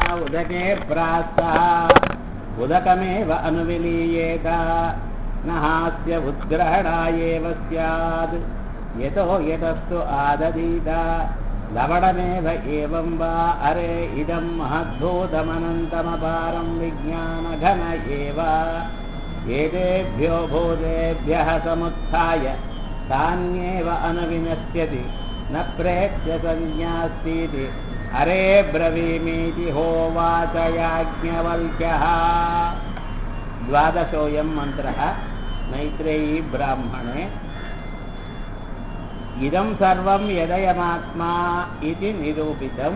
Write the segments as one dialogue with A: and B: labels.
A: उदके प्रास्तः उदकमेव अनुविलीयेत न हास्य उद्ग्रहणायेव स्यात् यतो यतस्तु आददीत लवणमेव एवं वा अरे इदं महद्भूतमनन्तमपारं विज्ञानघन एव एतेभ्यो भूतेभ्यः समुत्थाय तान्येव अनुविनश्यति न प्रेक्ष्य संज्ञास्तीति हरे ब्रवीमीति होवाच याज्ञवल्क्यः द्वादशोऽयं मन्त्रः मैत्रेयी ब्राह्मणे इदं सर्वं यदयमात्मा इति निरूपितम्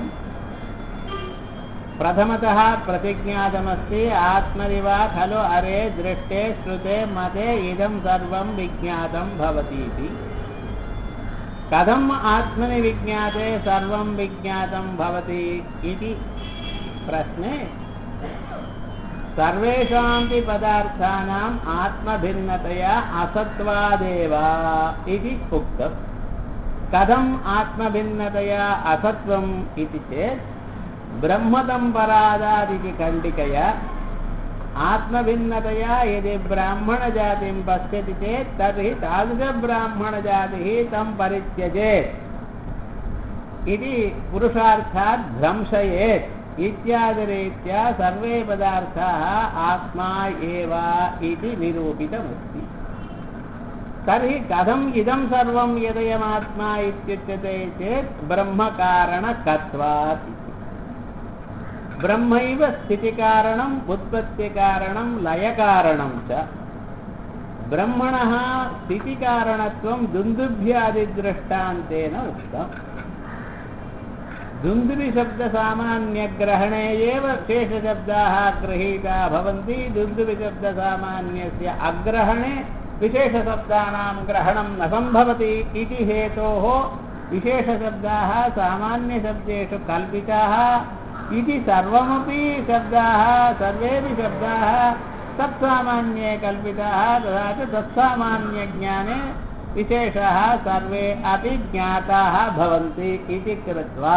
A: प्रथमतः प्रतिज्ञातमस्ति आत्मनिवा खलु अरे दृष्टे श्रुते मते इदं सर्वं विज्ञातं भवतीति कथम् आत्मनि विज्ञाते सर्वं विज्ञातं भवति इति प्रश्ने सर्वेषामपि पदार्थानाम् आत्मभिन्नतया असत्त्वादेव इति उक्तम् कथम् आत्मभिन्नतया असत्त्वम् इति चेत् ब्रह्मतं परादादिति खण्डिकया आत्मभिन्नतया यदि ब्राह्मणजातिं पश्यति चेत् तर्हि तादृशब्राह्मणजातिः तं परित्यजेत् इति पुरुषार्थात् भ्रंशयेत् इत्यादिरीत्या सर्वे पदार्थाः आत्मा एव इति निरूपितमस्ति तर्हि कथम् इदं सर्वं यदयमात्मा इत्युच्यते चेत् ब्रह्मकारणकत्वात् इति ब्रह्मैव स्थितिकारणम् उत्पत्तिकारणं लयकारणं च ब्रह्मणः स्थितिकारणत्वं दुन्दुभ्यादिदृष्टान्तेन उक्तम् दुन्दुभिशब्दसामान्यग्रहणे एव शेषशब्दाः गृहीता भवन्ति दुन्दुभिशब्दसामान्यस्य अग्रहणे विशेषशब्दानां ग्रहणं न सम्भवति इति हेतोः विशेषशब्दाः सामान्यशब्देषु कल्पिताः इति सर्वमपि शब्दाः सर्वेपि शब्दाः तत्सामान्ये कल्पिताः तथा च तत्सामान्यज्ञाने विशेषाः सर्वे अपि ज्ञाताः भवन्ति इति कृत्वा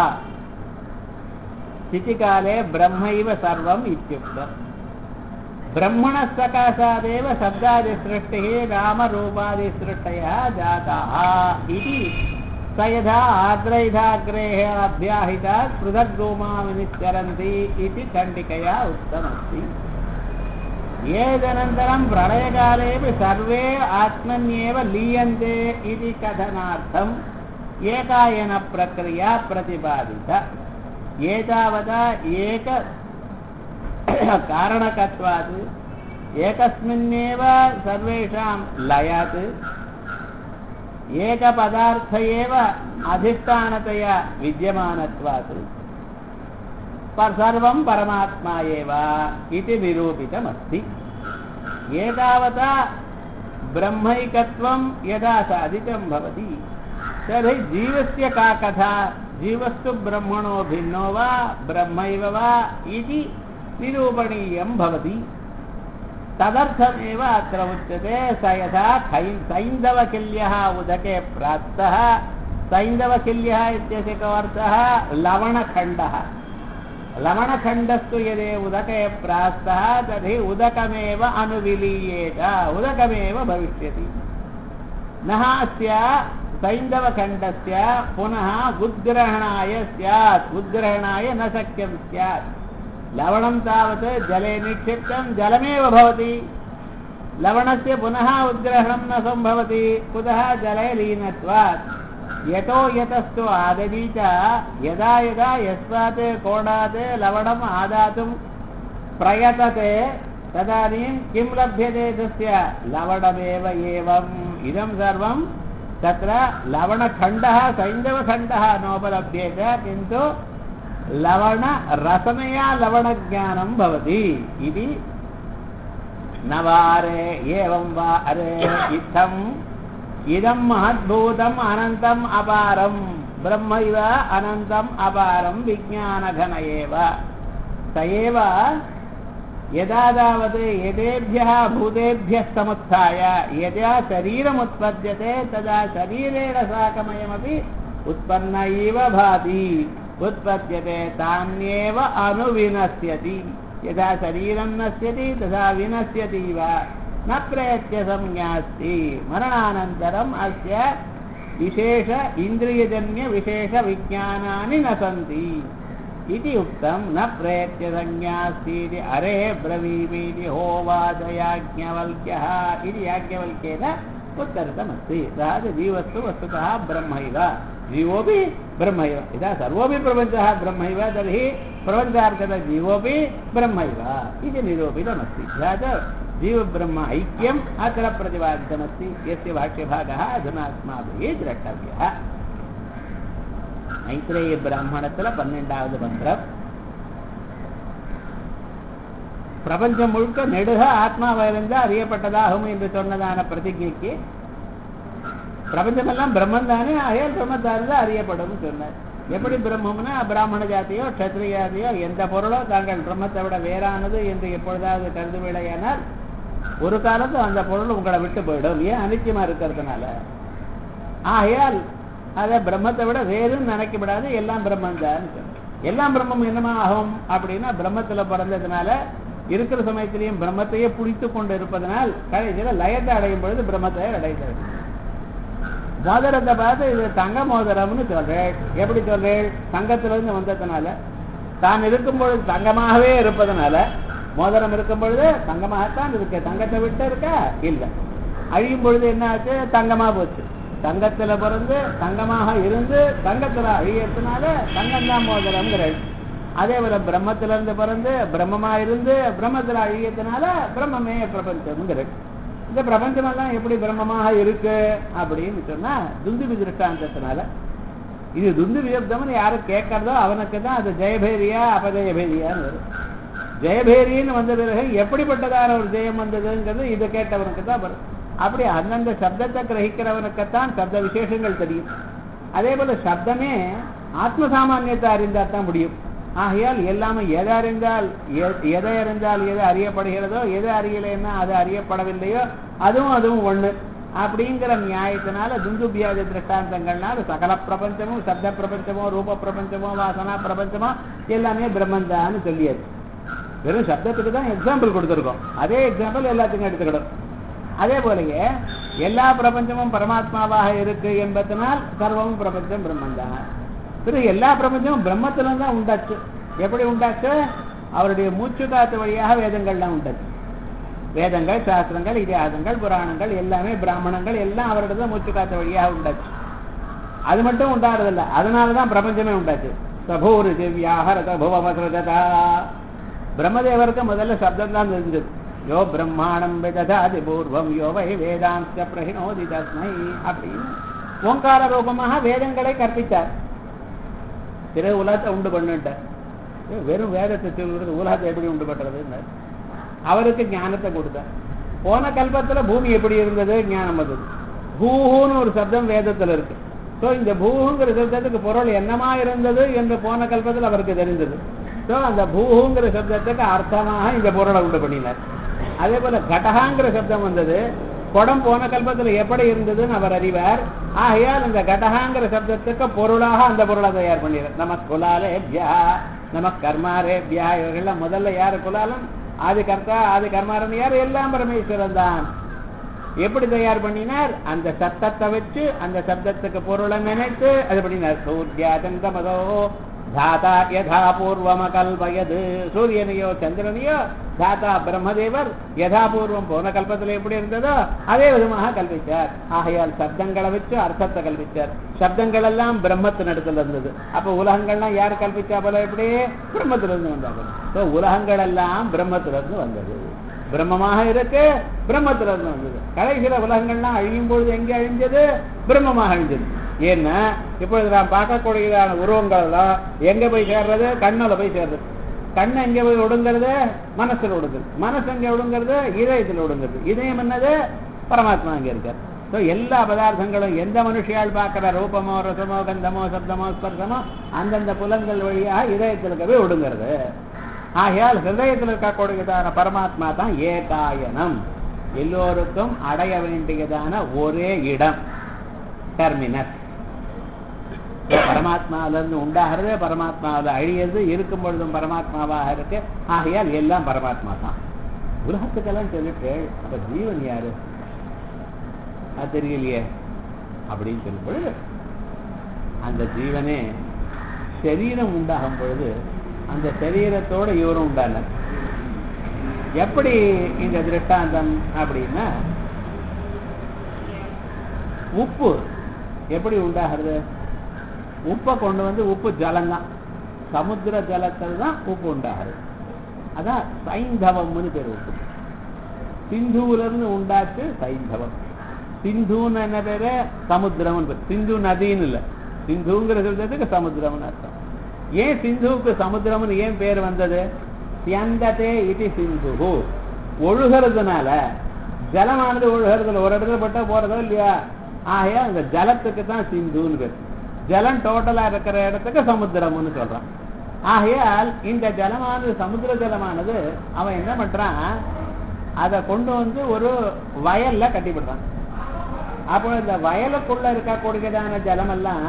A: स्थितिकाले ब्रह्मैव सर्वम् इत्युक्तम् ब्रह्मणः सकाशादेव शब्दादिसृष्टिः नामरूपादिसृष्टयः जाताः इति स यथा आग्रहिताग्रेः अभ्याहितात् पृथग्रूमा विनिश्चरन्ति इति खण्डिकया उक्तमस्ति एतदनन्तरं प्रलयकालेपि सर्वे आत्मन्येव लीयन्ते इति कथनार्थम् एकायनप्रक्रिया प्रतिपादिता एतावता एक कारणकत्वात् एकस्मिन्नेव सर्वेषां लयात् एकपदार्थ एव अधिष्ठानतया विद्यमानत्वात् सर्वं परमात्मा एव इति निरूपितमस्ति एतावता ब्रह्मैकत्वं यदा साधितं भवति तर्हि जीवस्य का कथा जीवस्तु ब्रह्मणो भिन्नो वा ब्रह्मैव वा इति निरूपणीयं भवति तदर्थमेव अत्र उच्यते स यथा सैन्दवकिल्यः उदके प्राप्तः सैन्दवकिल्यः इत्यस्य को अर्थः लवणखण्डः लवणखण्डस्तु यदि उदके प्राप्तः तर्हि उदकमेव अनुविलीयेत उदकमेव भविष्यति न अस्य सैन्दवखण्डस्य पुनः उद्ग्रहणाय स्यात् उद्ग्रहणाय न शक्यं स्यात् लवणं तावत् जले निक्षिप्तं जलमेव भवति लवणस्य पुनः उद्ग्रहणं न सम्भवति कुतः जले लीनत्वात् यतो यतस्तु आददी च यदा यदा यस्मात् कोणात् लवणम् आदातुं प्रयतते तदानीं किं लभ्यते तस्य लवणमेव एवम् इदं सर्वं तत्र लवणखण्डः सैन्दवखण्डः नोपलभ्येत किन्तु लवणरसनया लवणज्ञानं भवति इति न वारे एवं वा अरे इत्थम् इदं महद्भूतम् अनन्तम् अपारं ब्रह्मैव अनन्तम् अपारं विज्ञानघन एव स एव यदा तावत् यदेभ्यः भूतेभ्यः समुत्थाय यदा शरीरमुत्पद्यते तदा शरीरेण साकमयमपि उत्पन्न इव भाति उत्पद्यते तान्येव अनुविनश्यति यथा शरीरं नश्यति तथा विनश्यति वा न प्रयत्य संज्ञास्ति मरणानन्तरम् अस्य विशेष इन्द्रियजन्यविशेषविज्ञानानि न सन्ति इति उक्तं न प्रयत्य संज्ञास्तीति अरे ब्रवीमीति होवाच याज्ञवल्क्यः इति याज्ञवल्क्येन उत्तरितमस्ति सः जीवस्तु वस्तुतः ब्रह्मैव जीवोऽपि ब्रह्मैव यदा सर्वोऽपि प्रपञ्चः ब्रह्मैव तर्हि प्रपञ्चार्थः जीवोऽपि ब्रह्मैव इति निरूपितमस्ति तथा च जीवब्रह्म ऐक्यम् अत्र प्रतिपादितमस्ति यस्य भाष्यभागः अधुना अस्माभिः द्रष्टव्यः மைத்ரேய பிராமணத்துல பன்னெண்டாவது மந்திரம் பிரபஞ்சம் முழுக்க நெடுக ஆத்மாவிலிருந்து அறியப்பட்டதாகும் என்று சொன்னதான பிரதிஜைக்கு பிரபஞ்சமெல்லாம் பிரம்மன் தானே அயல் பிரம்மத்தாரில் அறியப்படும் சொன்னார் எப்படி பிரம்மம்னா பிராமண ஜாதியோ க்ஷத்ரிய ஜாதியோ எந்த பொருளோ தாங்கள் பிரம்மத்தை விட வேறானது என்று எப்பொழுதாவது கருதுவில்லையானால் ஒரு காலத்து அந்த பொருள் உங்களை விட்டு போயிடும் ஏன் அனித்தியமா இருக்கிறதுனால ஆகையால் அதை பிரம்மத்தை விட வேறுன்னு நினைக்கப்படாது எல்லாம் பிரம்மன் தான் எல்லாம் பிரம்மம் என்னமா ஆகும் அப்படின்னா பிரம்மத்துல பிறந்ததுனால இருக்கிற சமயத்திலையும் பிரம்மத்தையே புடித்து கொண்டு இருப்பதனால் கடைசியில லயத்தை அடையும் பொழுது பிரம்மத்தை அடைகிறது மோதிரத்தை பார்த்து இது தங்க மோதிரம்னு சொல்றேன் எப்படி சொல்றேன் தங்கத்திலிருந்து வந்ததுனால தான் இருக்கும் பொழுது தங்கமாகவே இருப்பதனால மோதிரம் இருக்கும் பொழுது தங்கமாகத்தான் இருக்கு தங்கத்தை விட்டு இருக்கா இல்லை அழியும் பொழுது என்ன ஆச்சு தங்கமா போச்சு தங்கத்துல பிறந்து தங்கமாக இருந்து தங்கத்துல அழியறதுனால தங்கம் தான் மோதிரம்ங்கிறாள் அதே போல பிரம்மத்துல இருந்து பிறந்து பிரம்மமா இருந்து பிரம்மத்துல அழியறதுனால பிரம்மமே பிரபஞ்சம்ங்கிறாள் இந்த பிரபஞ்சமெல்லாம் எப்படி பிரம்மமாக இருக்கு அப்படின்னு சொன்னா துந்துபி திருஷ்டாந்தத்தினால இது துந்து வியப்தம்னு யாரு கேட்கறதோ அவனுக்கு தான் அது ஜெயபேரியா அபஜயபேரியான்னு வரும் ஜெயபேரின்னு வந்த பிறகு எப்படிப்பட்டதான ஒரு ஜெயம் வந்ததுங்கிறது இதை கேட்டவனுக்கு தான் வரும் அப்படி அந்தந்த சப்தத்தை கிரகிக்கிறவனுக்குத்தான் சப்த விசேஷங்கள் தெரியும் அதே போல சப்தமே ஆத்ம சாமானியத்தை அறிந்தால் தான் முடியும் ஆகையால் எல்லாமே எதை அறிந்தால் எதை அறிந்தால் எது அறியப்படுகிறதோ எது அறியலைன்னா அது அறியப்படவில்லையோ அதுவும் அதுவும் ஒண்ணு அப்படிங்கிற நியாயத்தினால துந்துபியாதி திருஷ்டாந்தங்கள்னால சகல பிரபஞ்சமும் சப்த பிரபஞ்சமோ ரூப பிரபஞ்சமோ வாசனா பிரபஞ்சமோ எல்லாமே பிரம்மந்தான்னு சொல்லியாச்சு வெறும் சப்தத்துக்கு தான் எக்ஸாம்பிள் கொடுத்துருக்கோம் அதே எக்ஸாம்பிள் எல்லாத்துக்கும் எடுத்துக்கிடும் அதே போலயே எல்லா பிரபஞ்சமும் பரமாத்மாவாக இருக்கு என்பதனால் சர்வமும் பிரபஞ்சம் பிரம்மந்தான் பிறகு எல்லா பிரபஞ்சமும் பிரம்மத்துல தான் உண்டாச்சு எப்படி உண்டாச்சு அவருடைய மூச்சு காத்து வழியாக வேதங்கள்லாம் உண்டாச்சு வேதங்கள் சாஸ்திரங்கள் இதிகாசங்கள் புராணங்கள் எல்லாமே பிராமணங்கள் எல்லாம் அவருடைய மூச்சு காத்து வழியாக உண்டாச்சு அது மட்டும் உண்டாறதில்ல அதனாலதான் பிரபஞ்சமே உண்டாச்சு சபூர் திவ்யாஹரத புவமசதா பிரம்மதேவருக்கு முதல்ல சப்தம் தான் தெரிஞ்சது யோ பிரம்மாணம் விததாதி பூர்வம் யோ வை வேதாந்த பிரகினோதி தஸ்மை அப்படின்னு ஓங்கார ரூபமாக வேதங்களை கற்பித்தார் பிற உலகத்தை உண்டு பண்ணுட்டார் வெறும் வேதத்தை சொல்றது உலகத்தை எப்படி உண்டு பண்றதுன்னு அவருக்கு ஞானத்தை கொடுத்தார் போன கல்பத்துல பூமி எப்படி இருந்தது ஞானம் வந்தது பூஹுன்னு ஒரு சப்தம் வேதத்துல இருக்கு ஸோ இந்த பூஹுங்கிற சப்தத்துக்கு பொருள் என்னமா இருந்தது என்று போன கல்பத்தில் அவருக்கு தெரிந்தது ஸோ அந்த பூஹுங்கிற சப்தத்துக்கு அர்த்தமாக இந்த பொருளை உண்டு பண்ணினார் அதே போல கடகாங்கிற சப்தம் வந்தது குடம் போன கல்பத்துல எப்படி இருந்ததுன்னு அவர் அறிவார் ஆகையால் இந்த கடகாங்கிற சப்தத்துக்கு பொருளாக அந்த பொருளை தயார் பண்ணிடுறார் நம குலாலேபியா நம கர்மாரேபியா இவர்கள்லாம் முதல்ல யாரு குலாலம் ஆதி கர்த்தா ஆதி கர்மாரன் யார் எல்லாம் பரமேஸ்வரன் தான் எப்படி தயார் பண்ணினார் அந்த சத்தத்தை வச்சு அந்த சப்தத்துக்கு பொருளை நினைத்து அது பண்ணினார் சூர்யாதந்த மதோ தாத்தா யதா பூர்வமகல்பயது சூரியனையோ சந்திரனையோ தாத்தா பிரம்மதேவர் யதாபூர்வம் போன கல்பத்தில் எப்படி இருந்ததோ அதே விதமாக கல்பிச்சார் ஆகையால் சப்தங்களை வச்சு அர்த்தத்தை கல்பிச்சார் சப்தங்கள் எல்லாம் பிரம்மத்தின் இடத்துல இருந்தது அப்ப உலகங்கள்லாம் யார் கல்பிச்சா போல எப்படி பிரம்மத்திலிருந்து வந்தாங்க ஸோ உலகங்கள் எல்லாம் பிரம்மத்திலிருந்து வந்தது பிரம்மமாக இருக்கு பிரம்மத்திலிருந்து வந்தது கடைசியில உலகங்கள்லாம் அழியும் பொழுது எங்க அழிஞ்சது பிரம்மமாக அழிஞ்சது ஏன்னா இப்பொழுது நாம் பார்க்கக்கூடியதான உருவங்கள்லாம் எங்க போய் சேர்றது கண்ணுல போய் சேர்றது கண்ணு எங்க போய் ஒடுங்கிறது மனசுல ஒடுங்குது மனசு எங்க ஒடுங்கிறது இதயத்துல ஒடுங்குது இதயம் என்னது பரமாத்மா அங்க இருக்கார் ஸோ எல்லா பதார்த்தங்களும் எந்த மனுஷியால் பார்க்கிற ரூபமோ ரசமோ கந்தமோ சப்தமோ ஸ்பர்சமோ அந்தந்த புலங்கள் வழியாக இதயத்தில் போய் ஒடுங்கிறது ஆகையால் ஹிருதயத்தில் இருக்கக்கூடியதான பரமாத்மா தான் ஏகாயனம் எல்லோருக்கும் அடைய வேண்டியதான ஒரே இடம் டெர்மினஸ் பரமாத்மாவில இருந்து உண்டாகிறது பரமாத்மாவில் அழியது இருக்கும் பொழுதும் பரமாத்மாவாக இருக்கு ஆகையால் எல்லாம் பரமாத்மா தான் உலகத்துக்கெல்லாம் சொல்லிட்டு அப்ப ஜீவன் யாரு அது தெரியலையே அப்படின்னு சொல்லும் பொழுது அந்த ஜீவனே சரீரம் உண்டாகும் பொழுது அந்த சரீரத்தோட இவரும் உண்டானார் எப்படி இந்த திருஷ்டாந்தம் அப்படின்னா உப்பு எப்படி உண்டாகிறது உப்பை கொண்டு வந்து உப்பு ஜலம்தான் சமுத்திர ஜலத்தில் தான் உப்பு உண்டாகிறது அதான் சைந்தவம்னு பேர் உப்பு சிந்துவுல இருந்து உண்டாச்சு சைந்தவம் சிந்துன்னு என்ன பேரு சமுத்திரம்னு பேர் சிந்து நதின்னு இல்லை சிந்துங்கிற சொல்றதுக்கு சமுத்திரம்னு அர்த்தம் ஏன் சிந்துவுக்கு சமுத்திரம்னு ஏன் பேர் வந்தது சியந்ததே இது சிந்து ஒழுகிறதுனால ஜலமானது ஒழுகிறதுல ஒரு இடத்துல பட்டா போறதோ இல்லையா ஆகையா அந்த ஜலத்துக்கு தான் சிந்துன்னு பேர் ஜலம் டோட்டலா இருக்கிற இடத்துக்கு சமுத்திரம்னு சொல்றான் ஆகையால் இந்த ஜலமானது சமுத்திர ஜலமானது அவன் என்ன பண்றான் அதை கொண்டு வந்து ஒரு வயல்ல கட்டிவிடுறான் அப்போ இந்த வயலுக்குள்ள இருக்கக்கூடியதான ஜலமெல்லாம்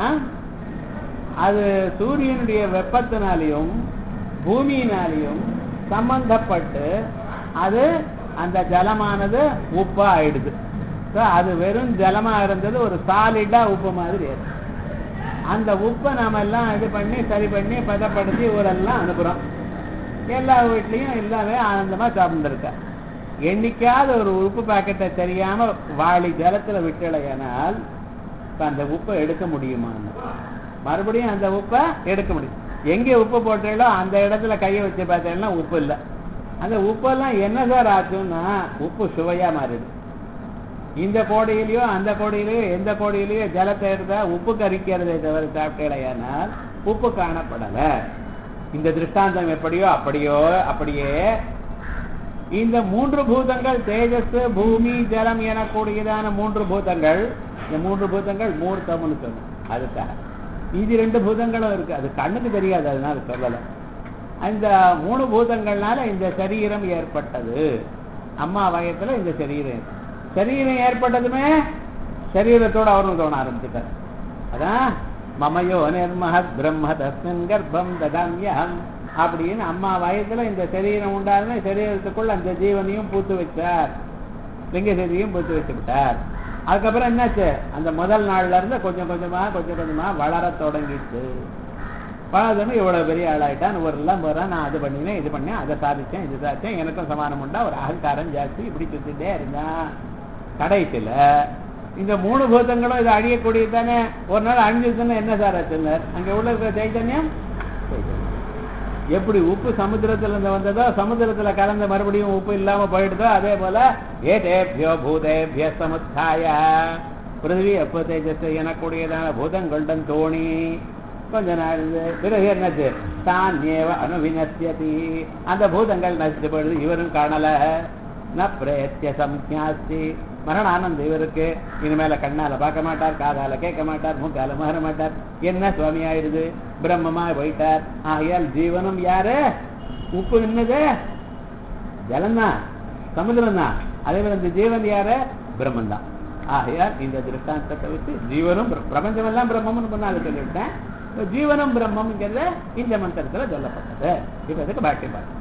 A: அது சூரியனுடைய வெப்பத்தினாலையும் பூமியினாலையும் சம்பந்தப்பட்டு அது அந்த ஜலமானது உப்பா ஆயிடுது So, அது வெறும் ஜலமா இருந்தது ஒரு சாலிடா உப்பு மாதிரி ஆயிடுது. அந்த உப்பை நாம எல்லாம் இது பண்ணி சரி பண்ணி பதப்படுத்தி ஊரெல்லாம் அனுப்புறோம் எல்லா வீட்லயும் எல்லாமே ஆனந்தமா சாப்பிட்டுருக்கா என்னைக்காவது ஒரு உப்பு பாக்கெட்டை தெரியாம வாளி ஜலத்துல விட்டலையானால் இப்ப அந்த உப்பை எடுக்க முடியுமான்னு மறுபடியும் அந்த உப்பை எடுக்க முடியும் எங்க உப்பு போட்டீங்களோ அந்த இடத்துல கையை வச்சு பார்த்தீங்கன்னா உப்பு இல்லை அந்த உப்பெல்லாம் என்ன சார் ஆச்சுன்னா உப்பு சுவையா மாறிடுது இந்த கோடையிலயோ அந்த கோடையிலயோ எந்த கோடையிலயோ ஜலத்தை எடுத்தா உப்பு கரிக்கிறதை தவிர சாப்பிட்டேனால் உப்பு காணப்படல இந்த திருஷ்டாந்தம் எப்படியோ அப்படியோ அப்படியே இந்த மூன்று பூதங்கள் தேஜஸ் பூமி ஜலம் எனக்கூடியதான மூன்று பூதங்கள் இந்த மூன்று பூதங்கள் மூர்த்தம்னு சொன்னோம் அதுக்காக இது ரெண்டு பூதங்களும் இருக்கு அது கண்ணுக்கு தெரியாது அதனால சொல்லலை அந்த மூணு பூதங்கள்னால இந்த சரீரம் ஏற்பட்டது அம்மா வயத்துல இந்த சரீரம் சரீரம் ஏற்பட்டதுமே சரீரத்தோட அவரும் தோண ஆரம்பிச்சுட்டார் அதான் மமயோ நிர்மஹத் பிரம்ம தஸ்மின் கர்ப்பம் ததாமியம் அப்படின்னு அம்மா வயசுல இந்த சரீரம் உண்டாருன்னு சரீரத்துக்குள்ள அந்த ஜீவனையும் பூத்து வச்சார் லிங்க சரீரையும் பூத்து வச்சு விட்டார் அதுக்கப்புறம் என்னாச்சு அந்த முதல் நாள்ல இருந்து கொஞ்சம் கொஞ்சமா கொஞ்சம் கொஞ்சமா வளர தொடங்கிச்சு வளர்ந்தோன்னு இவ்வளவு பெரிய ஆளாயிட்டான் ஒரு எல்லாம் போறான் நான் அது பண்ணினேன் இது பண்ணேன் அதை சாதிச்சேன் இது சாதிச்சேன் எனக்கும் சமானம் உண்டா ஒரு அகங்காரம் ஜாஸ்தி இப்படி சுத்திட்டே இருந்தான் கடைசியில இந்த மூணு பூதங்களும் இது அழியக்கூடியது தானே ஒரு நாள் அழிஞ்சதுன்னு என்ன சார் ஆச்சுன்னார் அங்க உள்ள இருக்கிற சைத்தன்யம் எப்படி உப்பு சமுத்திரத்துல இருந்து வந்ததோ சமுத்திரத்துல கலந்த மறுபடியும் உப்பு இல்லாம போயிடுதோ அதே போல ஏதேபியோ பூதேபிய சமுத்தாய பிருத்திவி எப்ப தேஜஸ் எனக்கூடியதான பூதங்களுடன் தோணி கொஞ்ச நாள் இது. பிறகு என்னது தான் ஏவ அனுவினசியதி அந்த பூதங்கள் நசித்து போயிடுது இவரும் காணல ந பிரேத்திய சம்யாஸ்தி மரண ஆனந்தம் இவருக்கு இனிமேல கண்ணால பார்க்க மாட்டார் காதால கேட்க மாட்டார் மூக்கால மாற மாட்டார் என்ன சுவாமி ஆயிடுது பிரம்மமா போயிட்டார் ஆகையால் ஜீவனம் யாரு உப்பு என்னது ஜலம்தான் சமுதிரம் தான் அதே மாதிரி இந்த ஜீவன் யாரு பிரம்மன் தான் ஆகையால் இந்த திருஷ்டாந்தத்தை வச்சு ஜீவனும் பிர- பிரபஞ்சமெல்லாம் பிரம்மம்னு முன்னால சொல்லிவிட்டேன் இப்ப ஜீவனும் பிரம்மம்ங்கிறது இந்த மந்திரத்துல சொல்லப்பட்டது இப்ப இதுக்கு பாட்டி பார்த்து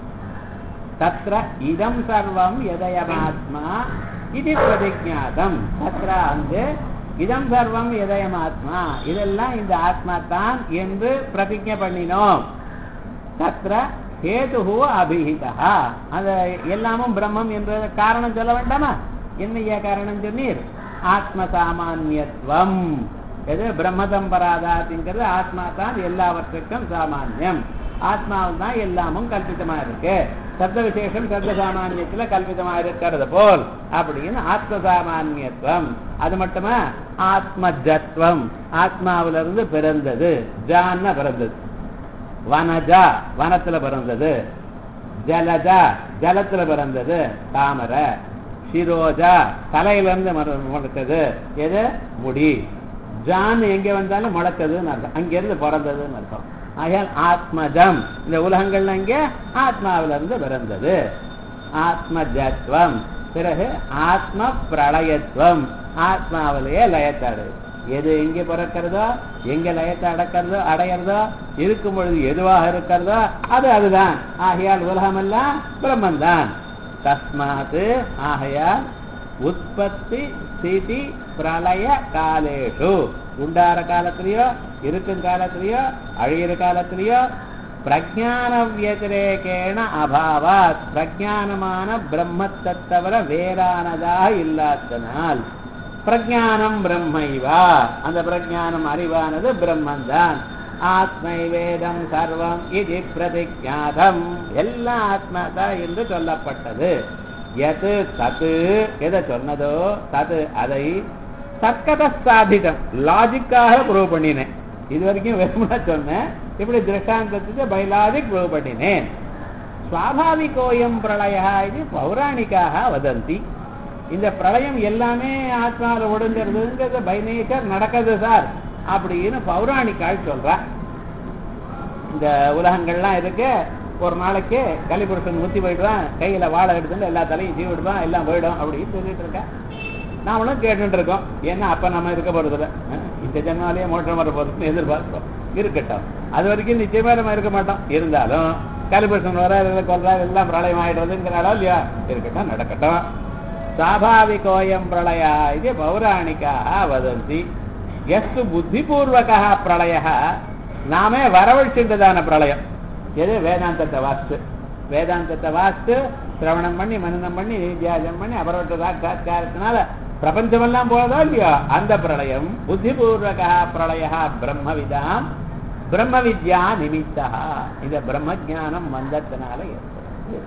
A: தத்ர இதம் சர்வம் எதயமாத்மா இது பிரதிஜாதம் தத்ர அங்கு இதம் சர்வம் எதயமாத்மா இதெல்லாம் இந்த ஆத்மா தான் என்று பிரதிஜை பண்ணினோம் தத்ர ஹேது அபிஹிதா அந்த எல்லாமும் பிரம்மம் என்ற காரணம் சொல்ல வேண்டாமா என்னைய காரணம் சொன்னீர் ஆத்ம சாமானியத்துவம் எது பிரம்மதம்பராதாத்ங்கிறது ஆத்மா தான் எல்லாவற்றுக்கும் சாமானியம் ஆத்மாவில் தான் எல்லாமும் கல்பிதமா இருக்கு சப்த விசேஷம் சப்த சாமானியத்துல கல்பிதமா இருக்கிறது போல் அப்படின்னு ஆத்ம சாமானியத்துவம் அது மட்டுமா ஆத்மஜத்வம் ஆத்மாவில இருந்து பிறந்தது ஜான்னா பிறந்தது வனஜா வனத்துல பிறந்தது ஜலஜா ஜலத்துல பிறந்தது தாமரை சிரோஜா தலையில இருந்து மர- முளைச்சது எது முடி ஜான் எங்க வந்தாலும் முளைச்சதுன்னு அர்த்தம் அங்க இருந்து பிறந்ததுன்னு அர்த்தம் ஆகையால் ஆத்மஜம் இந்த உலகங்கள்ல இங்க ஆத்மாவில இருந்து பிறந்தது ஆத்மஜத்வம் பிறகு ஆத்ம பிரளயத்துவம் ஆத்மாவிலேயே லயத்தாடு எது எங்கே பிறக்கிறதோ எங்க லயத்தை அடக்கிறதோ அடையிறதோ இருக்கும் பொழுது எதுவாக இருக்கிறதோ அது அதுதான் ஆகையால் உலகமெல்லாம் பிரம்மன் தான் தஸ்மாத் ஆகையால் உற்பத்தி ஸ்திதி பிரளய காலேஷு உண்டார காலத்திலேயோ இருக்கும் காலத்திலேயோ அழியிற காலத்திலேயோ பிரஜான வியதிரேகேண அபாவாத் பிரஜானமான பிரம்மத்தை தவிர வேறானதாக இல்லாதனால் பிரஜானம் பிரம்மைவா அந்த பிரஜானம் அறிவானது பிரம்மன்தான் ஆத்மை வேதம் சர்வம் இது பிரதிஜாதம் எல்லாம் ஆத்மாதா என்று சொல்லப்பட்டது எது தது எதை சொன்னதோ தது அதை தற்கத சாதிதம் லாஜிக்காக ப்ரூவ் பண்ணினேன் இது வரைக்கும் வெறுமனா சொன்னேன் இப்படி திருஷ்டாந்தத்துக்கு பைலாஜிக் ப்ரூவ் பண்ணினேன் சுவாபாவிகோயம் பிரளயா இது பௌராணிக்காக வதந்தி இந்த பிரளயம் எல்லாமே ஆத்மாவில் ஒடுங்கிறதுங்கிறது பை நேச்சர் நடக்குது சார் அப்படின்னு பௌராணிக்கால் சொல்றா இந்த உலகங்கள்லாம் இருக்கு ஒரு நாளைக்கு கலிபுருஷன் முத்தி போயிடுவான் கையில வாழை எடுத்துட்டு எல்லா தலையும் சீ விடுவான் எல்லாம் போயிடும் அப்படின்னு சொல்லிட்டு இருக்கேன் நாமளும் கேட்டுட்டு இருக்கோம் ஏன்னா அப்ப நம்ம இருக்க போறதில்ல இந்த ஜென்மாலேயே மோட்டம் வர போறதுன்னு எதிர்பார்க்கிறோம் இருக்கட்டும் அது வரைக்கும் நிச்சயமா நம்ம இருக்க மாட்டோம் இருந்தாலும் கலிபுருஷன் வர கொள்றா எல்லாம் பிரளயம் ஆயிடுறதுங்கிறாளோ இல்லையா இருக்கட்டும் நடக்கட்டும் சாபாவிகோயம் பிரளயா இது பௌராணிக்காக வதந்தி எஸ்து புத்திபூர்வகா பிரளய நாமே வரவழைச்சுட்டதான பிரளயம் எது வேதாந்தத்தை வாஸ்து வேதாந்தத்தை வாஸ்து சிரவணம் பண்ணி மனநம் பண்ணி நித்தியாசம் பண்ணி அபரவற்ற சாட்சாரத்தினால பிரபஞ்சமெல்லாம் போதோ இல்லையோ அந்த பிரளயம் புத்திபூர்வகா பிரளய பிரம்மவிதாம் பிரம்ம வித்யா நிமித்தா இந்த பிரம்ம ஜானம் வந்தத்தினால ஏற்படுது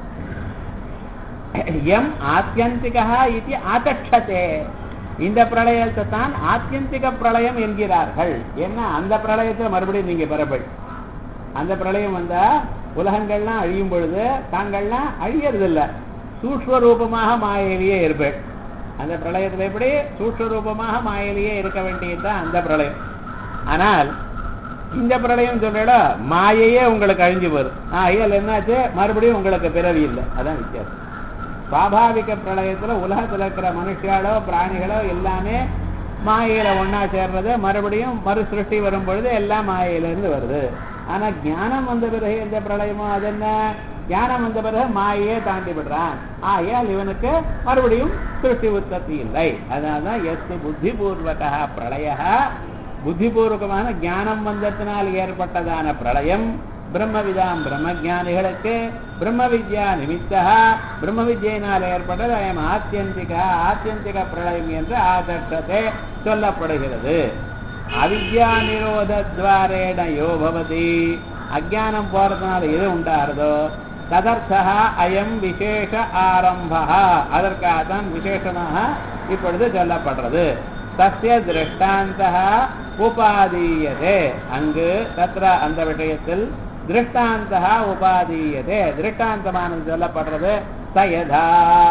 A: எம் ஆத்தியந்திகா இது ஆதட்சத்தே இந்த பிரளயத்தை தான் ஆத்தியந்திக பிரளயம் என்கிறார்கள் ஏன்னா அந்த பிரளயத்தில் மறுபடியும் நீங்க பெறப்பள் அந்த பிரளயம் வந்தா உலகங்கள்லாம் அழியும் பொழுது தாங்கள்லாம் அழியறது இல்ல சூக்ஷ்மரூபமாக மாயிலேயே இருப்பேன் அந்த பிரளயத்தில் எப்படி சூக்ஷ்மரூபமாக மாயிலேயே இருக்க வேண்டியதுதான் அந்த பிரளயம் ஆனால் இந்த பிரளயம் சொல்றா மாயையே உங்களுக்கு அழிஞ்சு வரும் ஆகையால் என்னாச்சு மறுபடியும் உங்களுக்கு பிறவி இல்லை அதான் வித்தியாசம் சுவாபாவிக பிரளயத்துல உலகத்துல இருக்கிற மனுஷாலோ பிராணிகளோ எல்லாமே மாயையில ஒன்னா சேர்றது மறுபடியும் மறு சிருஷ்டி வரும் பொழுது எல்லாம் மாயையிலிருந்து வருது ஆனா ஞானம் வந்த பிறகு எந்த பிரளயமோ அது என்ன ஞானம் வந்த பிறகு மாயையே தாண்டி விடுறான் ஆகையால் இவனுக்கு மறுபடியும் சிருஷ்டி உற்பத்தி இல்லை அதனால்தான் எஸ் புத்திபூர்வக பிரளய புத்திபூர்வகமான ஞானம் வந்தத்தினால் ஏற்பட்டதான பிரளயம் பிரம்மவிதாம் பிரம்மஜானிகளுக்கு பிரம்ம வித்யா நிமித்தா பிரம்ம வித்யினால் ஏற்பட்டது அயம் ஆத்தியந்திக ஆத்தியந்திக பிரளயம் என்று ஆதர்ஷத்தை சொல்லப்படுகிறது அவித்யா நிரோதத்வாரேண யோ பவதி அஜானம் போறதுனால எது உண்டாகிறதோ ததர்த்தா அயம் விசேஷ ஆரம்பா அதற்காக தான் விசேஷமாக இப்பொழுது சொல்லப்படுறது தஸ்ய திருஷ்டாந்த உபாதீயதே அங்கு தத்ர அந்த விஷயத்தில் திருஷ்டாந்த உபாதீயதே திருஷ்டாந்தமானது சொல்லப்படுறது சயதா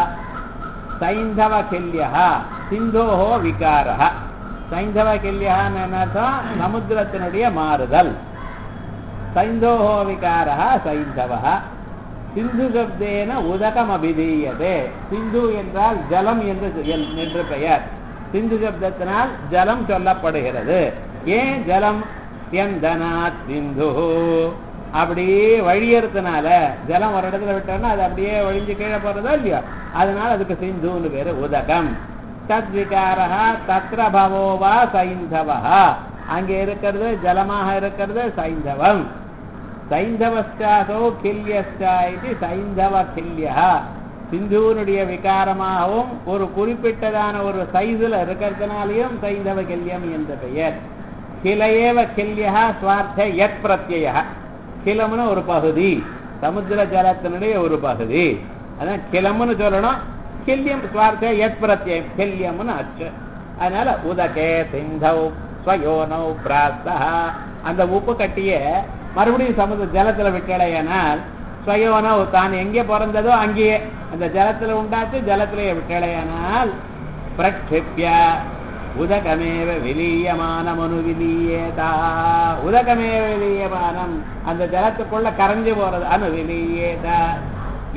A: சைந்தவ கில்யா சிந்தோஹோ விகார சைந்தவ கில்யான்னு அர்த்தம் சமுத்திரத்தினுடைய மாறுதல் சைந்தோஹோ விகார சைந்தவ சிந்து சப்தேன உதகம் அபிதீயதே சிந்து என்றால் ஜலம் என்று என்று பெயர் சிந்து சப்தத்தினால் ஜலம் சொல்லப்படுகிறது ஏன் ஜலம் எந்தனாத் சிந்து அப்படியே வழியறதுனால ஜலம் ஒரு இடத்துல விட்டோம்னா அது அப்படியே வழிஞ்சு கீழே போறதோ இல்லையோ அதனால அதுக்கு சிந்துன்னு பேரு உதகம் தத் விகாரா தத்ர பவோவா சைந்தவா அங்கே இருக்கிறது ஜலமாக இருக்கிறது சைந்தவம் சைந்தவஸ்டாசோ கில்யஸ்டா இது சைந்தவ கில்யா சிந்துவனுடைய விகாரமாகவும் ஒரு குறிப்பிட்டதான ஒரு சைஸ்ல இருக்கிறதுனாலையும் சைந்தவ கில்யம் என்ற பெயர் கிளையேவ கில்யா சுவார்த்த யத் பிரத்ய கிளம்னு ஒரு பகுதி சமுத்திர ஜலத்தினுடைய ஒரு பகுதி அதான் கிளம்னு சொல்லணும் கில்யம் சுவார்த்த யத் பிரத்யம் கில்யம்னு அச்சு அதனால உதகே சிந்தவ் ஸ்வயோனவ் பிராஸ்தா அந்த உப்பு கட்டிய மறுபடியும் சமுதிர ஜலத்துல விட்டடையானால் ஸ்வயோனவ் தான் எங்கே பிறந்ததோ அங்கேயே அந்த ஜலத்துல உண்டாச்சு ஜலத்திலேயே விட்டடையானால் பிரக்ஷிப்ய உதகமேவ விலீயமானமனு விலீயேதா உதகமேவ விலீயமானம் அந்த ஜலத்துக்குள்ள கரைஞ்சு போறது அனு விலீயேதா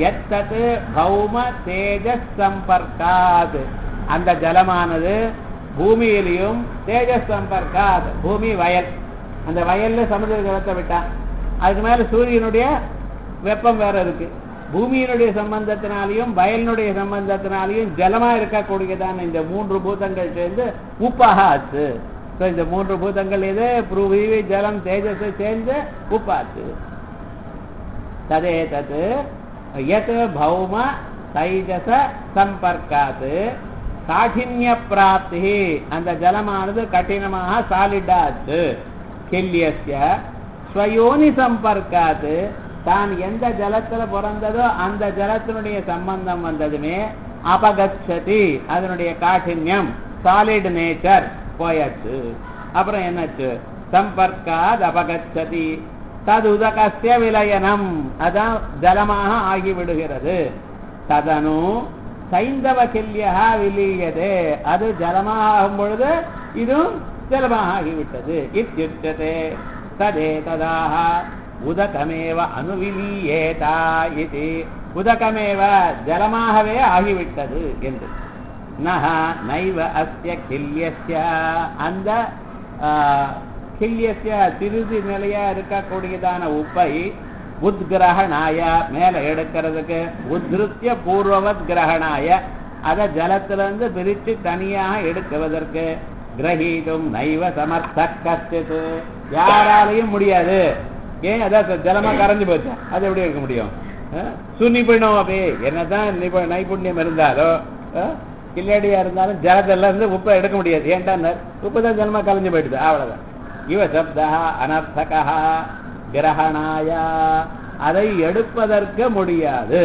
A: எத்தது பௌம தேஜஸ் சம்பர்க்காத் அந்த ஜலமானது பூமியிலையும் தேஜஸ் சம்பர்க்காத் பூமி வயல் அந்த வயல்ல சமுதிர ஜலத்தை விட்டான் அதுக்கு மேல சூரியனுடைய வெப்பம் வேற இருக்கு பூமியினுடைய சம்பந்தத்தினாலையும் வயலினுடைய சம்பந்தத்தினாலையும் ஜலமா இருக்கக்கூடியதான இந்த மூன்று பூதங்கள் சேர்ந்து உப்பாக ஆச்சு So, இந்த மூன்று பூதங்கள் எது புருவி ஜலம் தேஜஸ் சேர்ந்து உப்பாச்சு ததே தத் யத் பௌம தைஜச சம்பர்க்காத் காഠின்ய பிராப்தி அந்த ஜலமானது கடினமாக சாலிடாச்சு கில்யஸ்ய ஸ்வயோனி சம்பர்க்காத் தான் எந்த ஜலத்துல பிறந்ததோ அந்த ஜலத்தினுடைய சம்பந்தம் வந்ததுமே அபகச்சதி அதனுடைய காഠின்யம் சாலிட் நேச்சர் போயாச்சு அப்புறம் என்னாச்சு சம்பர்க்காத் அபகச்சதி தது உதகசிய விலயனம் அதான் ஜலமாக ஆகிவிடுகிறது ததனு சைந்தவ கில்யா விலீயதே அது ஜலமாக ஆகும் பொழுது இதுவும் ஜலமாக ஆகிவிட்டது இத்தியுச்சதே ததே ததாக உதகமேவ அணுவிலீயேதா இது உதகமேவ ஜலமாகவே ஆகிவிட்டது என்று நக நைவ அஸ்ய கில்யஸ்ய அந்த ஆ, கில்யஸ்ய சிறிது நிலையா இருக்கக்கூடியதான உப்பை உத்கிரகணாய மேல எடுக்கிறதுக்கு உத்ருத்திய பூர்வவத் கிரகணாய அத ஜலத்திலிருந்து பிரித்து தனியாக எடுக்குவதற்கு கிரகீதும் நைவ சமர்த்த கச்சித்து யாராலையும் முடியாது ஏன் அதான் ஜலமா கரைஞ்சு போச்சு அது எப்படி இருக்க முடியும் அஹ்? சுனிபுணம் அப்படி என்னதான் நிபு- நைபுண்ணியம் இருந்தாலோ அஹ், கில்லடியா இருந்தாலும் ஜலத்துல இருந்து உப்பை எடுக்க முடியாது ஏன்டா உப்பு தான் ஜலமா கலைஞ்சு போயிடுது அவ்வளவுதான் இவ சப்தா அனர்த்தகா கிரகணாய அதை எடுப்பதற்கு முடியாது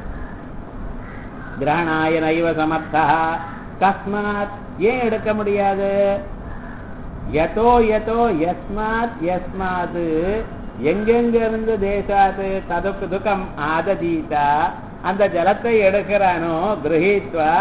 A: கிரகணாய நைவ சமர்த்தா கஸ்மாத் ஏன் எடுக்க முடியாது யதோ யதோ யஸ்மாத் யஸ்மாத் எங்கெங்கிருந்து தேசாத்து ததுக்கு துக்கம் ஆததீதா அந்த ஜலத்தை எடுக்கிறானோ கிரகித்வா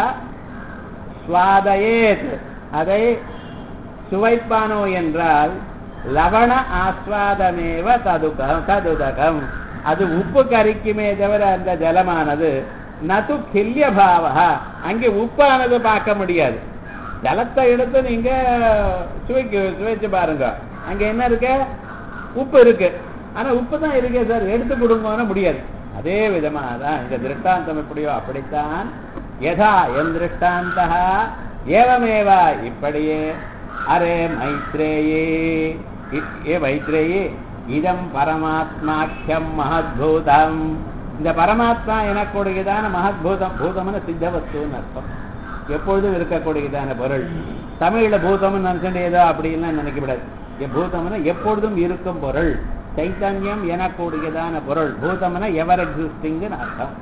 A: சுவாதயேத் அதை சுவைப்பானோ என்றால் லவண ஆஸ்வாதமேவ ததுகம் ததுதகம் அது உப்பு கரிக்குமே தவிர அந்த ஜலமானது நது கில்ய பாவா அங்கே உப்பானது பார்க்க முடியாது ஜலத்தை எடுத்து நீங்க சுவைக்கு சுவைச்சு பாருங்க அங்க என்ன இருக்கு உப்பு இருக்கு ஆனா உப்பு தான் இருக்கே சார் எடுத்து கொடுங்கன்னு முடியாது அதே விதமா தான் இந்த திருஷ்டாந்தம் எப்படியோ அப்படித்தான் யதா என் திருஷ்டாந்தா ஏவமேவா இப்படியே அரே மைத்ரேயே இ- ஏ மைத்ரேயே இதம் பரமாத்மாக்கியம் மகத்பூதம் இந்த பரமாத்மா எனக்கூடியதான மகத்பூதம் பூதம்னு சித்த வஸ்துன்னு அர்த்தம் எப்பொழுதும் இருக்கக்கூடியதான பொருள் தமிழ்ல பூதம்னு நினைச்சுட்டு ஏதோ அப்படின்லாம் நினைக்கக்கூடாது இங்க பூதம்னா எப்பொழுதும் இருக்கும் பொருள் சைத்தன்யம் எனக்கூடியதான பொருள் பூதம்னா எவர் எக்ஸிஸ்டிங்னு அர்த்தம்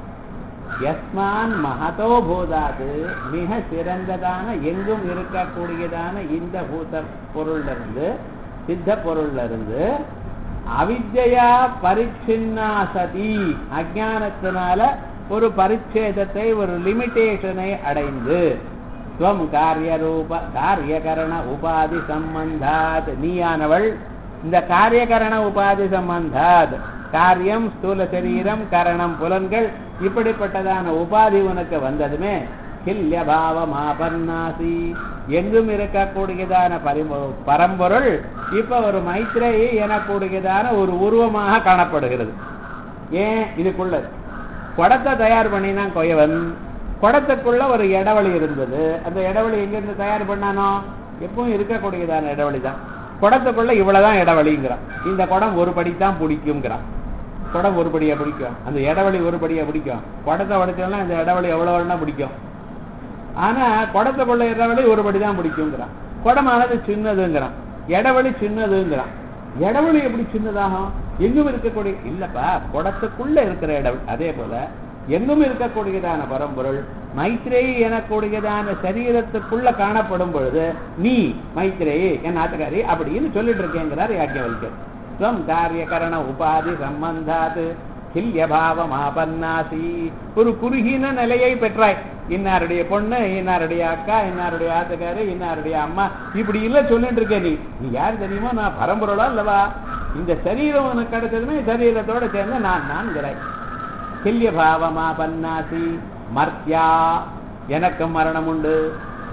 A: யஸ்மான் மகதோ பூதாது மிக சிறந்ததான எங்கும் இருக்கக்கூடியதான இந்த பூத பொருள்ல இருந்து சித்த பொருள்ல இருந்து அவித்யா பரிச்சின்னா சதி அஜானத்தினால ஒரு பரிச்சேதத்தை ஒரு லிமிட்டேஷனை அடைந்து ஸ்வம் காரிய ரூப காரியகரண உபாதி சம்பந்தாத் நீயானவள் இந்த காரியகரண உபாதி சம்பந்தாத் காரியம் ஸ்தூல சரீரம் கரணம் புலன்கள் இப்படிப்பட்டதான உபாதி உனக்கு வந்ததுமே கில்ய பாவமாபன்னாசி எங்கும் இருக்கக்கூடியதான பரிம- பரம்பொருள் இப்ப ஒரு மைத்ரேயி எனக்கூடியதான ஒரு உருவமாக காணப்படுகிறது ஏன் இதுக்குள்ள குடத்தை தயார் பண்ணினான் கொயவன் குடத்துக்குள்ள ஒரு இடவழி இருந்தது அந்த இடவழி எங்கிருந்து தயார் பண்ணானோ எப்பவும் இருக்கக்கூடியதான இடவழி தான் குடத்துக்குள்ள இவ்வளவுதான் இடவழிங்கிறான் இந்த குடம் ஒரு படி தான் பிடிக்குங்கிறான் குடம் ஒரு படியா பிடிக்கும் அந்த இடவழி ஒரு படியா பிடிக்கும் குடத்தை உடைச்சோம்னா இந்த இடவழி எவ்வளவு வேணா பிடிக்கும் ஆனா குடத்துக்குள்ள இடவழி ஒரு படி தான் பிடிக்குங்கிறான் குடமானது சின்னதுங்கிறான் இடவழி சின்னதுங்கிறான் இடவழி எப்படி சின்னதாகும் எங்கும் இருக்கக்கூடிய இல்லப்பா குடத்துக்குள்ள இருக்கிற இடவழி அதே போல எங்கும் இருக்கக்கூடியதான பரம்பொருள் மைத்ரேயி எனக்கூடியதான சரீரத்துக்குள்ள காணப்படும் பொழுது நீ மைத்ரேயி என் ஆத்துக்காரி அப்படின்னு சொல்லிட்டு இருக்கேங்கிறார் யாக்கியவல்கர் ஸ்வம் காரியகரண உபாதி சம்பந்தாத் கில்யபாவம் ஆபன்னாசி ஒரு குறுகின நிலையை பெற்றாய் இன்னாருடைய பொண்ணு இன்னாருடைய அக்கா இன்னாருடைய ஆத்துக்காரு இன்னாருடைய அம்மா இப்படி இல்ல சொல்லிட்டு இருக்க நீ நீ யார் தெரியுமா நான் பரம்பொருளா இல்லவா இந்த சரீரம் உனக்கு கிடைச்சதுமே சரீரத்தோட சேர்ந்து நான் நான்கிறாய் கில்ய பாவமா பன்னாசி மர்த்தியா எனக்கு மரணம் உண்டு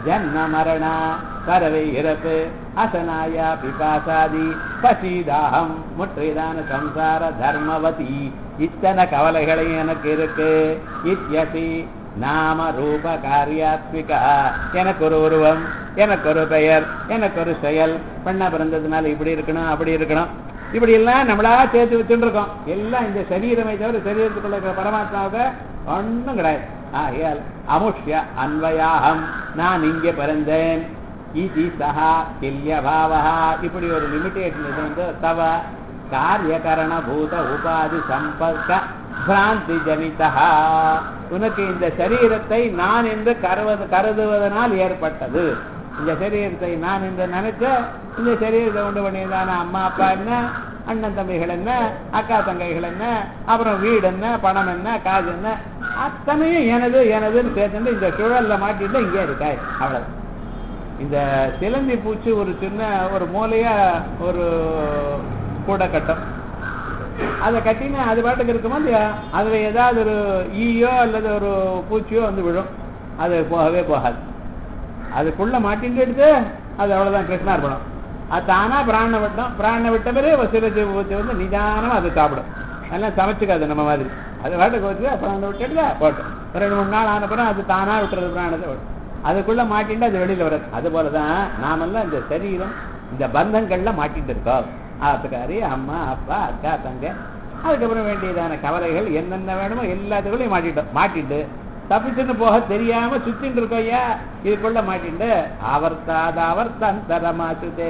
A: ஜன்ம மரண பறவை இறப்பு அசனாயா பிபாசாதி பசிதாகம் முற்றிதான சம்சார தர்மவதி இத்தனை கவலைகளை எனக்கு இருக்கு இத்யசி நாம ரூப காரியாத்மிகா எனக்கு ஒரு உருவம் எனக்கு ஒரு பெயர் எனக்கு ஒரு செயல் பெண்ணா பிறந்ததுனால இப்படி இருக்கணும் அப்படி இருக்கணும் இப்படி எல்லாம் நம்மளா சேர்த்து வச்சுட்டு இருக்கோம் எல்லாம் இந்த சரீரமை தவிர சரீரத்துக்குள்ள இருக்கிற பரமாத்மாவுக்கு ஒன்றும் கிடையாது ஆகையால் அமுஷ்ய அன்வயாகம் நான் இங்கே பிறந்தேன் இதி சஹா கில்ய பாவா இப்படி ஒரு லிமிட்டேஷன் இது வந்து தவ காரியகரண பூத உபாதி சம்பர்க்க பிராந்தி ஜனிதா உனக்கு இந்த சரீரத்தை நான் என்று கருவது கருதுவதனால் ஏற்பட்டது இந்த சரீரத்தை நான் என்று நினைச்ச இந்த சரீரத்தை உண்டு பண்ணியதான அம்மா அப்பா என்ன அண்ணன் தம்பிகள் என்ன அக்கா தங்கைகள் என்ன அப்புறம் வீடு என்ன பணம் என்ன காசு என்ன அத்தனையும் எனது எனதுன்னு சேர்த்துட்டு இந்த சுழல்ல மாட்டிட்டு இங்கே இருக்காய் அவ்வளவு இந்த சிலந்தி பூச்சி ஒரு சின்ன ஒரு மூலையா ஒரு கூடை கட்டும் அதை கட்டினா அது பாட்டுக்கு இருக்குமா இல்லையா அதுல ஏதாவது ஒரு ஈயோ அல்லது ஒரு பூச்சியோ வந்து விழும் அது போகவே போகாது அதுக்குள்ள மாட்டின்னு எடுத்து அது அவ்வளவுதான் கிருஷ்ணார்பணம் அது தானா பிராண விட்டோம் பிராண விட்ட பிறகு வசிரஜி பூச்சி வந்து நிதானமா அது சாப்பிடும் அதெல்லாம் சமைச்சுக்காது நம்ம மாதிரி அது பாட்டுக்கு வச்சு பிராண விட்டுட்டு போட்டோம் ரெண்டு மூணு நாள் ஆன பிறகு அது தானா விட்டுறது பிராணத்தை விடும் அதுக்குள்ள மாட்டிட்டு அது வெளியில வராது அது போலதான் நாமெல்லாம் இந்த சரீரம் இந்த பந்தங்கள்ல மாட்டிட்டு இருக்கோம் ஆத்துக்காரி அம்மா அப்பா அக்கா தங்க அதுக்கப்புறம் வேண்டியதான கவலைகள் என்னென்ன வேணுமோ எல்லாத்துக்குள்ளையும் மாட்டிட்டோம் மாட்டிட்டு தப்பிச்சுன்னு போக தெரியாம சுத்தின்னு இருக்கோம் ஐயா இதுக்குள்ள மாட்டிட்டு அவர்த்தாத அவர்த்தந்தரமாச்சுதே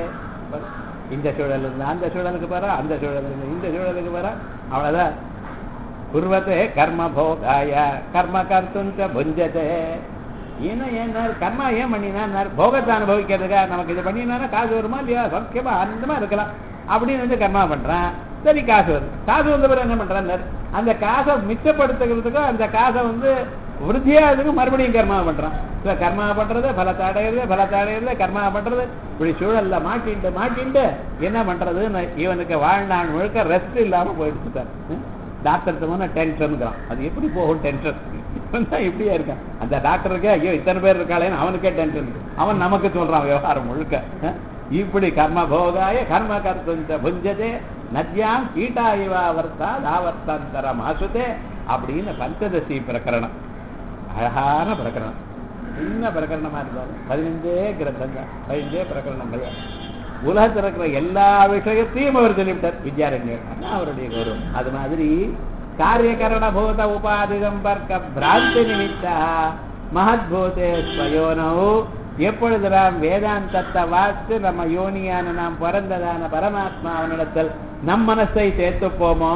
A: இந்த சூழல் இருந்து அந்த சூழலுக்கு போறா அந்த சூழல் இருந்து இந்த சூழலுக்கு போறா அவ்வளவுதான் குர்வத்தே கர்ம போகாய கர்ம கர்த்துஞ்ச புஞ்சதே ஏன்னா ஏன் கர்மா ஏன் பண்ணினா போகத்தை அனுபவிக்கிறதுக்கா நமக்கு இது பண்ணினா காசு வருமா இல்லையா சௌக்கியமா அந்தமா இருக்கலாம் அப்படின்னு வந்து கர்மா பண்றான் சரி காசு வருது காசு வந்த பிறகு என்ன பண்றான் அந்த காசை மிச்சப்படுத்துக்கிறதுக்கு அந்த காசை வந்து விருத்தியாகிறதுக்கு மறுபடியும் கர்மா பண்றான் இல்ல கர்மா பண்றது பலத்தை அடையிறது பலத்தை அடையிறது கர்மா பண்றது இப்படி சூழல்ல மாட்டிட்டு மாட்டிட்டு என்ன பண்றதுன்னு இவனுக்கு வாழ்நாள் முழுக்க ரெஸ்ட் இல்லாம போயிடுச்சு சார் டாக்டர் போன டென்ஷனுங்கிறான் அது எப்படி போகும் டென்ஷன் இவன் தான் இப்படியே இருக்கான் அந்த டாக்டருக்கு ஐயோ இத்தனை பேர் இருக்காளேன்னு அவனுக்கே டென்ஷன் அவன் நமக்கு சொல்றான் விவகாரம் முழுக்க இப்படி கர்ம போகாய கர்ம கர்த்த புஞ்சதே நத்யாம் கீட்டா இவா வர்த்தா தாவர்த்தந்தரம் ஆசுதே அப்படின்னு பஞ்சதசி பிரகரணம் அழகான பிரகரணம் சின்ன பிரகரணமா இருந்தாலும் பதினஞ்சே கிரந்தம் தான் பதினஞ்சே பிரகரணங்கள் உலகத்தில் இருக்கிற எல்லா விஷயத்தையும் அவர் சொல்லிவிட்டார் வித்யாரண்யர் அதான் அவருடைய கௌரவம் அது மாதிரி காரியகரண பூத உபாதி சம்பர்க்க பிராந்தி நிமித்தா மகத்பூதே ஸ்வயோனவு எப்பொழுது நாம் வேதாந்தத்தை வாசித்து நம்ம யோனியான நாம் பிறந்ததான பரமாத்மாவனிடத்தில் நம் மனசை சேர்த்துப்போமோ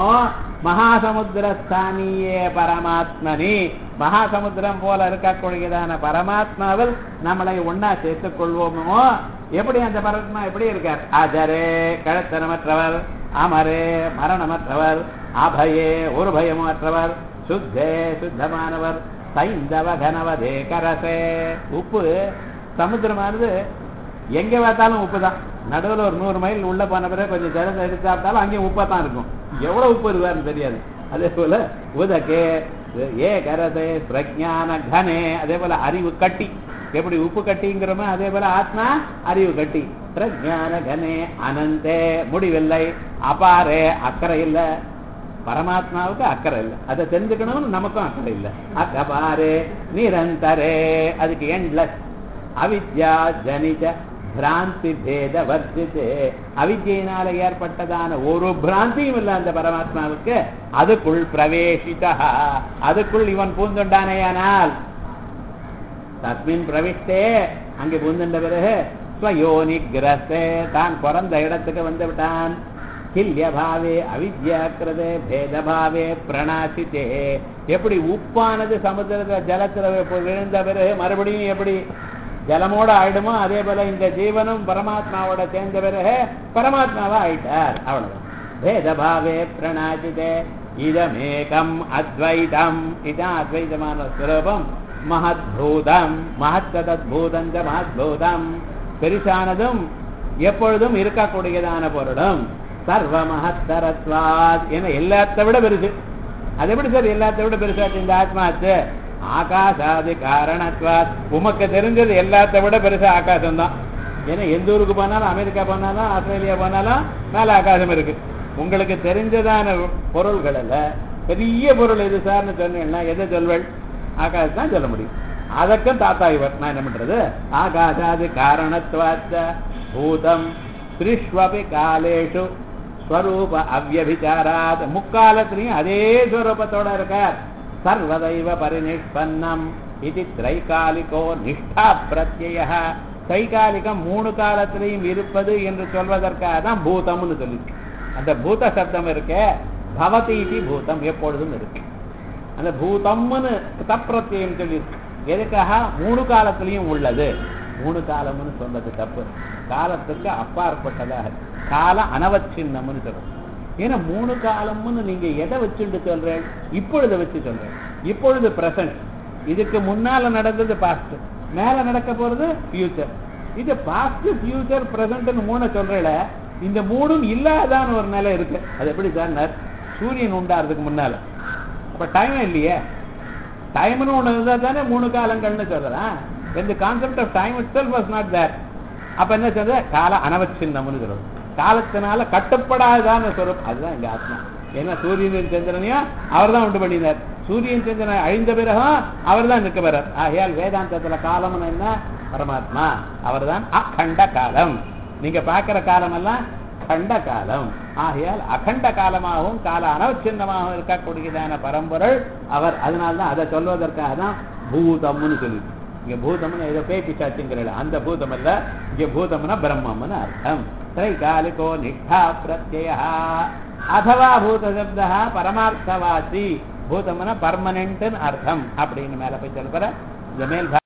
A: மகாசமுத்திரஸ்தானியே பரமாத்மனி மகாசமுத்திரம் போல இருக்கக்கூடியதான பரமாத்மாவில் நம்மளை ஒன்னா சேர்த்துக் கொள்வோமோ எப்படி அந்த பரமாத்மா எப்படி இருக்கார் அஜரே கழத்தனமற்றவர் அமரே மரணமற்றவர் அபயே ஒரு பயமற்றவர் சுத்தே சுத்தமானவர் சைந்தவ கனவதே கரசே உப்பு சமுத்திரமானது எங்க பார்த்தாலும் உப்பு தான் நடுவில் ஒரு நூறு மைல் உள்ள போன பிறகு கொஞ்சம் ஜலத்தை எடுத்து சாப்பிட்டாலும் அங்கேயும் உப்பா தான் இருக்கும் எவ்வளவு உப்பு இருக்காருன்னு தெரியாது அதே போல உதகே ஏ கரசே பிரஜான கனே அதே போல அறிவு கட்டி எப்படி உப்பு கட்டிங்கிறோமோ அதே போல ஆத்மா அறிவு கட்டி பிரஜான கனே அனந்தே முடிவில்லை அபாரே அக்கறை இல்லை பரமாத்மாவுக்கு அக்கறை இல்லை அதை தெரிஞ்சுக்கணும்னு நமக்கும் அக்கறை இல்லை அக்கபாரே நிரந்தரே அதுக்கு எண்ட்லெஸ் அவித்யா ஜனித பிராந்தி பேத வர்த்தித்தே அவித்யினால ஏற்பட்டதான ஒரு பிராந்தியும் இல்லை அந்த பரமாத்மாவுக்கு அதுக்குள் பிரவேசிதா அதுக்குள் இவன் பூந்துண்டானேயானால் தஸ்மின் பிரவிஷ்டே அங்கே பூந்துண்ட பிறகு ஸ்வயோனி கிரஸ்தே தான் பிறந்த இடத்துக்கு வந்து விட்டான் கில்யபாவே அவித்யாக்கிரதே பேதபாவே பிரணாசித்தே எப்படி உப்பானது சமுத்திரத்துல ஜலத்துல விழுந்த பிறகு மறுபடியும் எப்படி ஜலமோட ஆயிடுமோ அதே போல இந்த ஜீவனும் பரமாத்மாவோட சேர்ந்த பிறகு பரமாத்மாவா ஆயிட்டார் அவ்வளவுதான் பேதபாவே பிரணாசிதே இதமேகம் அத்வைதம் இதான் அத்வைதமான ஸ்வரூபம் மகத்பூதம் மகத்ததத்பூதம் மகத்பூதம் பெருசானதும் எப்பொழுதும் இருக்கக்கூடியதான பொருளும் சர்வ மகத்தரத்வாத் என எல்லாத்த விட பெருசு அது எப்படி சார் எல்லாத்த விட பெருசாச்சு இந்த ஆத்மாச்சு ஆகாசாதி காரணத்வாத் உமக்கு தெரிஞ்சது எல்லாத்த விட பெருசா ஆகாசம் தான் ஏன்னா எந்த ஊருக்கு போனாலும் அமெரிக்கா போனாலும் ஆஸ்திரேலியா போனாலும் மேல ஆகாசம் இருக்கு உங்களுக்கு தெரிஞ்சதான பொருள்கள்ல பெரிய பொருள் எது சார்னு சொன்னீங்கன்னா எதை சொல்வள் ஆகாசம் தான் சொல்ல முடியும் அதற்கும் தாத்தா இவர் நான் என்ன பண்றது ஆகாசாதி காரணத்வாச்ச பூதம் திருஷ்வபி காலேஷு ஸ்வரூப அவ்யபிச்சாராத் முக்காலத்திலையும் அதே ஸ்வரூபத்தோட இருக்கார் சர்வதைவ பரிநிஷ்பன்னம் இது திரைகாலிகோ நிஷ்டா பிரத்யய தைகாலிகம் மூணு காலத்திலையும் இருப்பது என்று சொல்வதற்காக தான் பூதம்னு சொல்லி அந்த பூத சப்தம் இருக்கே பவதி இது பூதம் எப்பொழுதும் இருக்கு அந்த பூதம்னு தப்பிரத்தியம் சொல்லி எதுக்காக மூணு காலத்திலையும் உள்ளது மூணு காலம்னு சொன்னது தப்பு காலத்துக்கு அப்பாற்பட்டதாக கால அனவச்சின்னம்னு சொல்றோம் ஏன்னா மூணு காலம்னு நீங்க எதை வச்சுட்டு சொல்றேன் இப்பொழுது வச்சு சொல்றேன் இப்பொழுது பிரசன்ட் இதுக்கு முன்னால நடந்தது பாஸ்ட் மேல நடக்க போறது ஃபியூச்சர் இது பாஸ்ட் ஃபியூச்சர் பிரசன்ட்னு மூணு சொல்றேல இந்த மூணும் இல்லாதான ஒரு நிலை இருக்கு அது எப்படி சார் சூரியன் உண்டாறதுக்கு முன்னால அப்ப டைம் இல்லையே டைம்னு ஒண்ணு இருந்தா தானே மூணு காலங்கள்னு சொல்றேன் when the concept of time itself was not there அப்ப என்ன சொல்றது கால அனவச்சின்னம்னு சொல்றது காலத்தினால கட்டுப்படாதான சொரூப் அதுதான் எங்க ஆத்மா ஏன்னா சூரியனின் சந்திரனையும் அவர் தான் உண்டு பண்ணினார் சூரியன் சந்திரனை அழிந்த பிறகும் அவர் தான் நிற்க பெறார் ஆகையால் வேதாந்தத்துல காலம்னு என்ன பரமாத்மா அவர் தான் அகண்ட காலம் நீங்க பார்க்கிற காலம் எல்லாம் கண்ட காலம் ஆகையால் அகண்ட காலமாகவும் கால அனவச்சின்னமாகவும் இருக்கக்கூடியதான பரம்பொருள் அவர் அதனால்தான் அதை சொல்வதற்காக தான் பூதம்னு சொல்லி இங்க பூதம்னு ஏதோ பேச்சு சாச்சுங்கிறல அந்த பூதம் அல்ல இங்க பூதம்னா பிரம்மம்னு அர்த்தம் திரைகாலிகோ நிஷ்டா பிரத்ய அதவா பூத சப்தா பரமார்த்தவாசி பூதம்னா பர்மனன்ட் அர்த்தம் அப்படின்னு மேல போய் சொல்ற இந்த மேல்